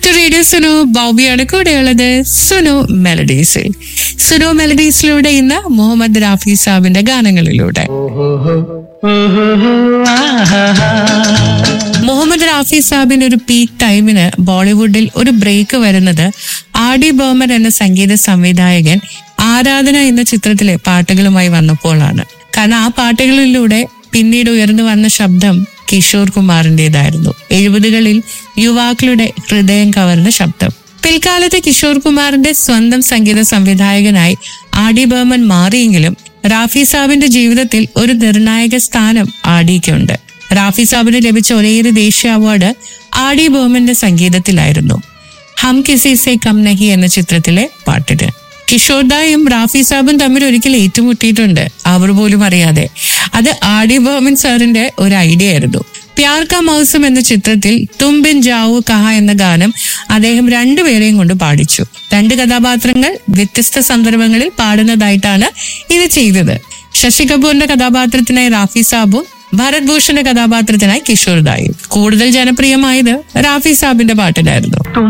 to radio Sunu ബോബിയാണ് കൂടെയുള്ളത് സുനു മെലഡീസിൽ സുനു മെലഡീസിലൂടെ ഇന്ന് മുഹമ്മദ് റാഫി സാബിന്റെ ഗാനങ്ങളിലൂടെ മുഹമ്മദ് റാഫി സാബിന്റെ ഒരു പീക്ക് ടൈമിന് ബോളിവുഡിൽ ഒരു ബ്രേക്ക് വരുന്നത് ആർ ഡി ബർമൻ എന്ന സംഗീത സംവിധായകൻ ആരാധന എന്ന ചിത്രത്തിലെ പാട്ടുകളുമായി വന്നപ്പോഴാണ് കാരണം ആ പാട്ടുകളിലൂടെ പിന്നീട് ഉയർന്നു വന്ന ശബ്ദം കിഷോർ കുമാറിന്റേതായിരുന്നു എഴുപതുകളിൽ യുവാക്കളുടെ ഹൃദയം കവർന്ന ശബ്ദം പിൽക്കാലത്ത് കിഷോർ കുമാറിന്റെ സ്വന്തം സംഗീത സംവിധായകനായി ആർ ഡി ബർമൻ മാറിയെങ്കിലും റാഫി സാബിന്റെ ജീവിതത്തിൽ ഒരു നിർണായക സ്ഥാനം ആഡിക്കുണ്ട് റാഫി സാബിന് ലഭിച്ച ഒരേയൊരു ദേശീയ അവാർഡ് ആർ ഡി ബർമന്റെ സംഗീതത്തിലായിരുന്നു ഹം കിസി സെ കം നഹി എന്ന ചിത്രത്തിലെ പാട്ടിന് കിഷോർദായും റാഫി സാബും തമ്മിൽ ഒരിക്കൽ ഏറ്റുമുട്ടിയിട്ടുണ്ട് അവർ പോലും അറിയാതെ അത് ആർ ഡി ബർമൻ സാറിന്റെ ഒരു ഐഡിയ ആയിരുന്നു പ്യാർ കാ മൗസം എന്ന ചിത്രത്തിൽ തും ബിൻ ജാവു കഹ എന്ന ഗാനം അദ്ദേഹം രണ്ടുപേരെയും കൊണ്ട് പാടിച്ചു രണ്ട് കഥാപാത്രങ്ങൾ വ്യത്യസ്ത സന്ദർഭങ്ങളിൽ പാടുന്നതായിട്ടാണ് ഇത് ചെയ്തത് ശശി കപൂറിന്റെ കഥാപാത്രത്തിനായി റാഫി സാബും ഭരത് ഭൂഷന്റെ കഥാപാത്രത്തിനായി കിഷോർ ദായും കൂടുതൽ ജനപ്രിയമായത് റാഫി സാബിന്റെ പാട്ടിലായിരുന്നു